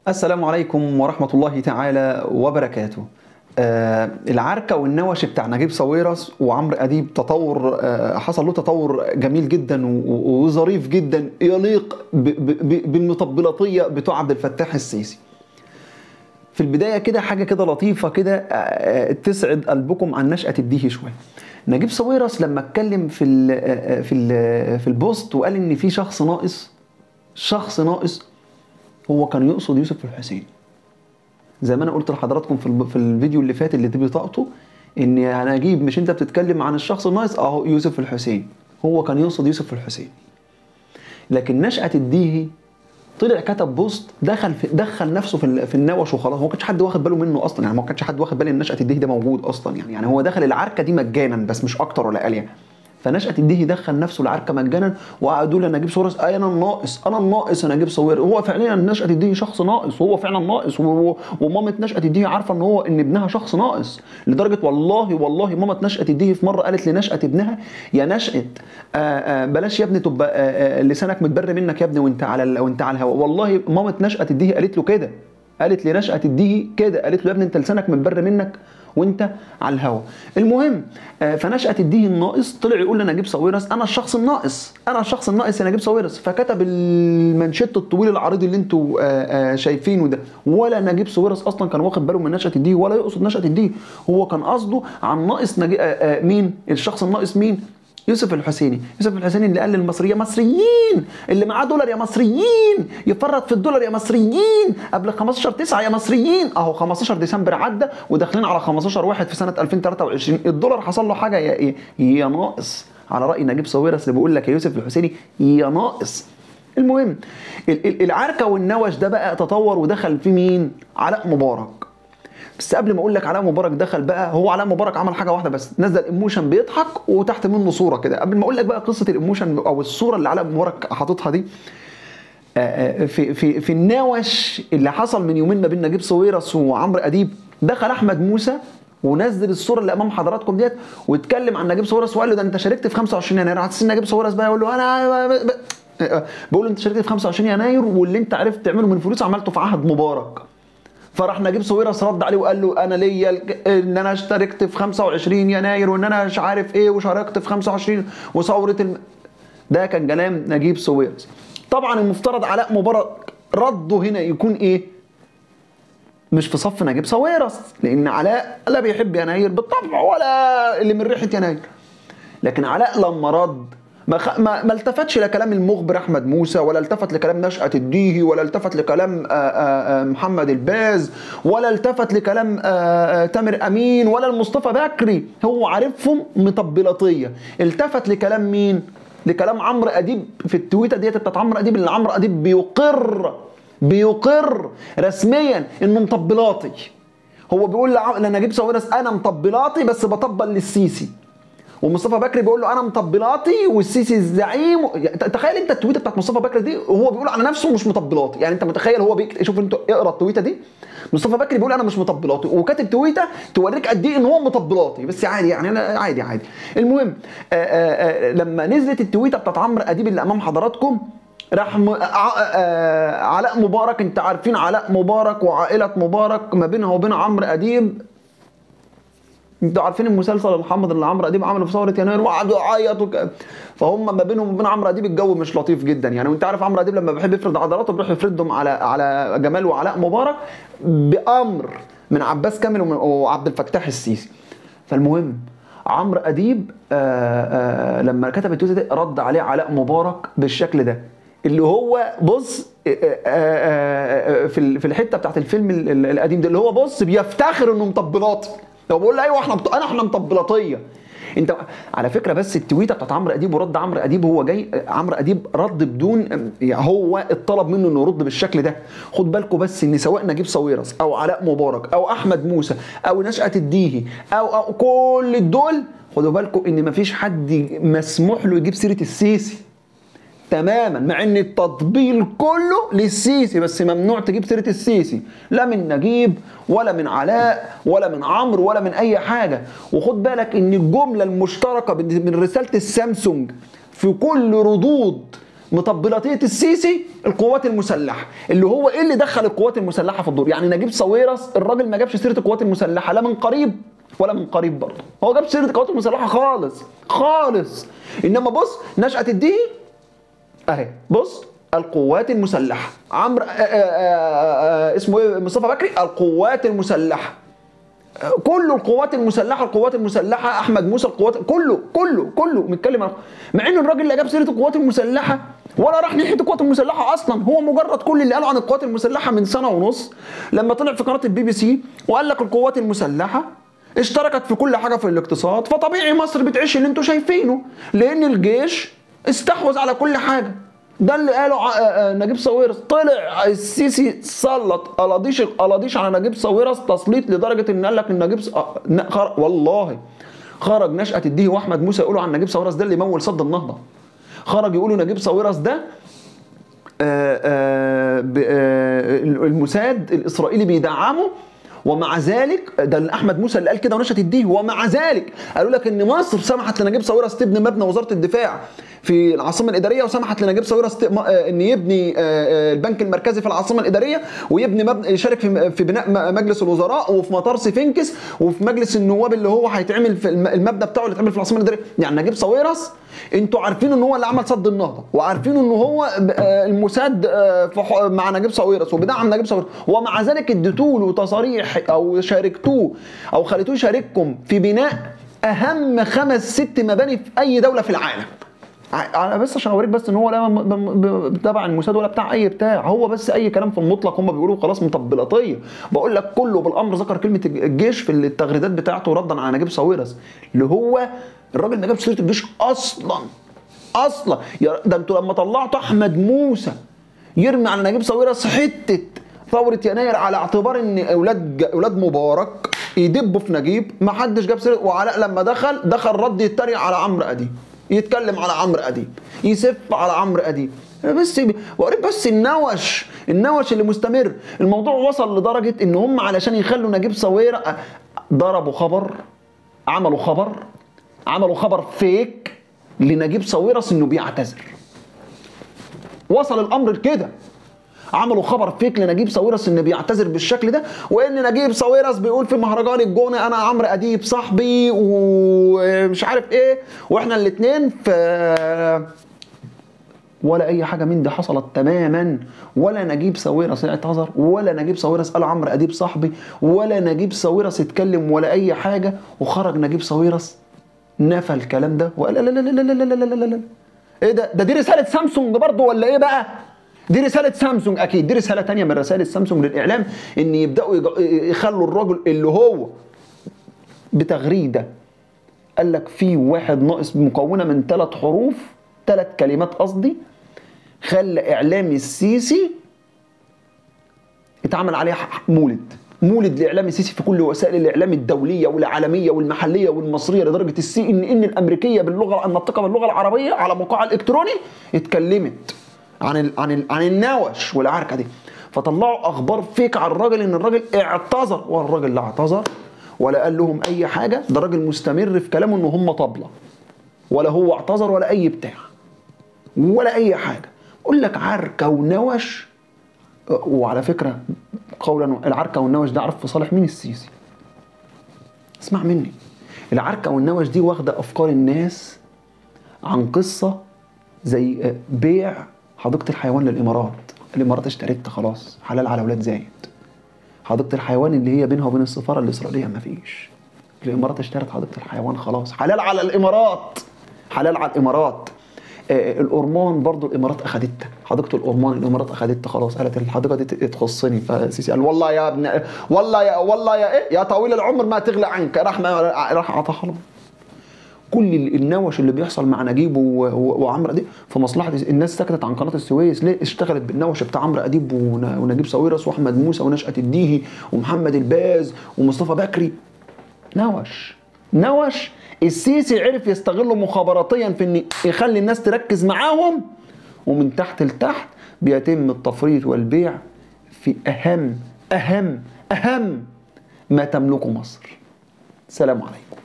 السلام عليكم ورحمة الله تعالى وبركاته آه العركة والنوش بتاع نجيب ساويرس وعمرو أديب تطور آه حصل له تطور جميل جدا و- و- وظريف جدا يليق ب- ب- ب- بالمطبلاتية بتوع عبد الفتاح السيسي في البداية كده حاجة كده لطيفة كده آه، تسعد قلبكم عن نشأة الديهي شوية نجيب ساويرس لما اتكلم في ال في ال في البوست وقال ان في شخص ناقص شخص ناقص هو كان يقصد يوسف الحسين زي ما انا قلت لحضراتكم في الب- في الفيديو اللي فات اللي دي بطاقته ان انا اجيب مش انت بتتكلم عن الشخص الناقص اهو يوسف الحسين هو كان يقصد يوسف الحسين لكن نشأة الديهي طلع كتب بوست دخل في دخل نفسه في ال- في النوش وخلاص هو ما كانش حد واخد باله منه اصلا يعني ما كانش حد واخد باله ان نشأة الديهي ده موجود اصلا يعني يعني هو دخل العركه دي مجانا بس مش اكتر ولا اقل يعني فنشأة الديهي دخل نفسه العركه مجانا وقعدوا له نجيب ساويرس اي انا الناقص انا الناقص انا نجيب ساويرس هو فعليا نشأة الديهي شخص ناقص هو فعلا ناقص و- و- ومامة نشأة الديهي عارفه ان هو ان ابنها شخص ناقص لدرجه والله والله مامة نشأة الديهي في مره قالت لنشأة ابنها يا نشأة آه، آه، بلاش يا ابني تبقى آه، آه، لسانك متبر منك يا ابني وانت على ال- وانت على الهواء والله مامة نشأة الديهي قالت له كده قالت لنشأة الديهي كده قالت له يا ابني انت لسانك متبر منك وانت على الهوا المهم آه، فنشأة الديهي الناقص طلع يقول لنجيب ساويرس انا الشخص الناقص انا الشخص الناقص يا نجيب ساويرس فكتب المانشيت الطويل العريض اللي انتوا آه، آه، شايفينه ده ولا نجيب ساويرس اصلا كان واخد باله من نشأة الديهي ولا يقصد نشأة الديهي هو كان قصده عن ناقص نجي... آه، آه، مين الشخص الناقص مين يوسف الحسيني يوسف الحسيني اللي قال للمصريين يا مصريين اللي معاه دولار يا مصريين يفرط في الدولار يا مصريين قبل 15 9 يا مصريين اهو 15 ديسمبر عدى وداخلين على 15 واحد في سنه 2023 الدولار حصل له حاجه يا يا, يا ناقص على راي نجيب ساويرس اللي بيقول لك يا يوسف الحسيني يا ناقص المهم ال- ال- العركه والنوش ده بقى تطور ودخل في مين علاء مبارك بس قبل ما اقول لك علاء مبارك دخل بقى هو علاء مبارك عمل حاجه واحده بس نزل ايموشن بيضحك وتحت منه صوره كده قبل ما اقول لك بقى قصه الايموشن او الصوره اللي علاء مبارك حاططها دي آه، آه، في في في النوش اللي حصل من يومين ما بين نجيب ساويرس وعمرو اديب دخل احمد موسى ونزل الصوره اللي امام حضراتكم ديت واتكلم عن نجيب ساويرس وقال له ده انت شاركت في 25 يناير على اساس إن نجيب ساويرس بقى يقول له انا ب- ب- بقول له انت شاركت في 25 يناير واللي انت عرفت تعمله من فلوس عملته في عهد مبارك فراح نجيب ساويرس رد عليه وقال له انا ليا الج- ان انا اشتركت في 25 يناير وان انا مش عارف ايه وشاركت في 25 وثوره الم... ده كان كلام نجيب ساويرس طبعا المفترض علاء مبارك رده هنا يكون ايه مش في صف نجيب ساويرس لان علاء لا بيحب يناير بالطبع ولا اللي من ريحه يناير لكن علاء لما رد ما, خ... ما, ما التفتش لكلام المخبر احمد موسى ولا التفت لكلام نشأة الديهي ولا التفت لكلام آآ آآ محمد الباز ولا التفت لكلام آآ آآ تامر امين ولا المصطفى بكري هو عارفهم مطبلاتيه التفت لكلام مين لكلام عمرو اديب في التويته ديت بتاعت عمرو اديب اللي عمرو اديب بيقر بيقر رسميا انه مطبلاتي هو بيقول لع- لنجيب ساويرس انا مطبلاتي بس بطبل للسيسي ومصطفى بكري بيقول له انا مطبلاتي والسيسي الزعيم يعني تخيل انت التويته بتاعت مصطفى بكري دي وهو بيقول على نفسه مش مطبلاتي يعني انت متخيل هو بيكتب شوف انت اقرا التويته دي مصطفى بكري بيقول انا مش مطبلاتي وكاتب تويته توريك قد ايه ان هو مطبلاتي بس عادي يعني انا عادي عادي المهم آآ آآ لما نزلت التويته بتاعت عمرو اديب اللي امام حضراتكم راح م... ع... آه... علاء مبارك انت عارفين علاء مبارك وعائله مبارك ما بينها وبين عمرو اديب انتوا عارفين المسلسل الحامض اللي عمرو اديب عمله في ثوره يناير وقعدوا يعيطوا ك- فهم ما بينهم وبين عمرو اديب الجو مش لطيف جدا يعني وانت عارف عمرو اديب لما بيحب يفرض عضلاته بيروح يفرضهم على على جمال وعلاء مبارك بامر من عباس كامل ومن- وعبد الفتاح السيسي فالمهم عمرو اديب آآ آآ لما كتب التويته دي رد عليه علاء مبارك بالشكل ده اللي هو بص آآ آآ في ال- في الحته بتاعت الفيلم ال- ال- القديم ده اللي هو بص بيفتخر انه مطبلاتي لو بقول له ايوه احنا مط- انا احنا مطبلاتيه انت على فكره بس التويته بتاعت عمرو اديب ورد عمرو اديب هو جاي عمرو اديب رد بدون يعني هو اتطلب منه انه يرد بالشكل ده خد بالكم بس ان سواء نجيب ساويرس او علاء مبارك او احمد موسى او نشأة الديهي او, أو كل دول خدوا بالكم ان مفيش حد مسموح له يجيب سيره السيسي تماما مع ان التطبيل كله للسيسي بس ممنوع تجيب سيره السيسي لا من نجيب ولا من علاء ولا من عمرو ولا من اي حاجه وخد بالك ان الجمله المشتركه من رساله السامسونج في كل ردود مطبلاتيه السيسي القوات المسلحه اللي هو ايه اللي دخل القوات المسلحه في الدور يعني نجيب ساويرس الراجل ما جابش سيره القوات المسلحه لا من قريب ولا من قريب برضه هو جاب سيره القوات المسلحه خالص خالص انما بص نشأة الدين اهي بص القوات المسلحه عمرو آه، آه، آه، آه، اسمه ايه مصطفى بكري القوات المسلحه كله القوات المسلحه القوات المسلحه احمد موسى القوات كله كله كله بيتكلم عن مع ان الراجل اللي جاب سيره القوات المسلحه ولا راح ناحيه القوات المسلحه اصلا هو مجرد كل اللي قاله عن القوات المسلحه من سنه ونص لما طلع في قناه البي بي سي وقال لك القوات المسلحه اشتركت في كل حاجه في الاقتصاد فطبيعي مصر بتعيش اللي انتوا شايفينه لان الجيش استحوذ على كل حاجه ده اللي قاله ع- آه، آه، نجيب ساويرس طلع السيسي سلط قلاضيش قلاضيش على نجيب ساويرس تسليط لدرجه ان قال لك ان نجيب س... آه، ن- خر... والله خرج نشأة الديه واحمد موسى يقولوا عن نجيب ساويرس ده اللي مول صد النهضه خرج يقولوا نجيب ساويرس ده آه، آه، ب- آه، الموساد الاسرائيلي بيدعمه ومع ذلك ده اللي احمد موسى اللي قال كده ونشأة الديه ومع ذلك قالوا لك ان مصر سمحت لنجيب ساويرس تبني مبنى وزاره الدفاع في العاصمه الاداريه وسمحت لنجيب ساويرس ت- م- آه، ان يبني آه، آه، البنك المركزي في العاصمه الاداريه ويبني مبنى يشارك في في بناء م- مجلس الوزراء وفي مطار سفنكس وفي مجلس النواب اللي هو هيتعمل في الم- المبنى بتاعه اللي هيتعمل في العاصمه الاداريه يعني نجيب ساويرس انتوا عارفين ان هو اللي عمل صد النهضه وعارفين ان هو ب- آه، الموساد آه، في ح- مع نجيب ساويرس وبدعم نجيب ساويرس ومع ذلك اديتوا له تصاريح او شاركتوه او خليتوه يشارككم في بناء اهم خمس ست مباني في اي دوله في العالم ع- انا بس عشان اوريك بس ان هو لا م- م- م- تبع الموساد ولا بتاع اي بتاع هو بس اي كلام في المطلق هم بيقولوا خلاص مطبلاتيه بقول لك كله بالامر ذكر كلمه الجيش في التغريدات بتاعته ردا على نجيب ساويرس اللي هو الراجل ما جابش سيره الجيش اصلا اصلا يا ده انتوا لما طلعتوا احمد موسى يرمي على نجيب ساويرس حته ثوره يناير على اعتبار ان اولاد ج- اولاد مبارك يدبوا في نجيب ما حدش جاب سيره وعلاء لما دخل دخل رد يتريق على عمرو اديب يتكلم على عمرو اديب يسف على عمرو اديب بس بوريك بس النوش النوش اللي مستمر الموضوع وصل لدرجه ان هم علشان يخلوا نجيب ساويرس ضربوا خبر عملوا خبر عملوا خبر فيك لنجيب ساويرس انه بيعتذر وصل الامر لكده عملوا خبر فيك لنجيب ساويرس انه بيعتذر بالشكل ده وان نجيب ساويرس بيقول في مهرجان الجونه انا عمرو اديب صاحبي ومش عارف ايه واحنا الاثنين في ولا اي حاجه من دي حصلت تماما ولا نجيب ساويرس اعتذر ولا نجيب ساويرس قال عمرو اديب صاحبي ولا نجيب ساويرس اتكلم ولا اي حاجه وخرج نجيب ساويرس نفى الكلام ده وقال لا لا لا لا لا لا لا لا لا لا ايه ده ده دي رساله سامسونج برضه ولا ايه بقى دي رسالة سامسونج أكيد دي رسالة تانية من رسائل سامسونج للإعلام إن يبدأوا يج- يخلوا الراجل اللي هو بتغريدة قال لك في واحد ناقص مكونة من ثلاث حروف ثلاث كلمات قصدي خلى إعلامي السيسي اتعمل عليه ح- مولد مولد لاعلام السيسي في كل وسائل الاعلام الدوليه والعالميه والمحليه والمصريه لدرجه السي ان ان الامريكيه باللغه الناطقه باللغه العربيه على موقعها الالكتروني اتكلمت عن ال عن ال عن النوش والعركه دي فطلعوا اخبار فيك على الراجل ان الراجل اعتذر والراجل لا اعتذر ولا قال لهم اي حاجه ده راجل مستمر في كلامه ان هم طبله ولا هو اعتذر ولا اي بتاع ولا اي حاجه اقول لك عركه ونوش وعلى فكره قولا العركه والنوش ده عارف في صالح مين السيسي اسمع مني العركه والنوش دي واخده افكار الناس عن قصه زي بيع حديقه الحيوان للامارات الامارات اشتريتها خلاص حلال على اولاد زايد حديقه الحيوان اللي هي بينها وبين السفاره الاسرائيليه ما فيش الامارات اشترت حديقه الحيوان خلاص حلال على الامارات حلال على الامارات آه، الأورمان برضو الإمارات أخدتها حديقة الأورمان الإمارات أخدتها خلاص قالت الحديقة دي تخصني فسيسي قال والله يا ابن والله يا والله يا إيه يا طويل العمر ما تغلى عنك راح ما راح أعطاها لهم كل النوش اللي بيحصل مع نجيب و- و- وعمرو اديب في مصلحه الناس سكتت عن قناه السويس ليه اشتغلت بالنوش بتاع عمرو اديب ون- ونجيب ساويرس واحمد موسى ونشأة الديهي ومحمد الباز ومصطفى بكري نوش نوش السيسي عرف يستغله مخابراتيا في ان يخلي الناس تركز معاهم ومن تحت لتحت بيتم التفريط والبيع في اهم اهم اهم ما تملكه مصر سلام عليكم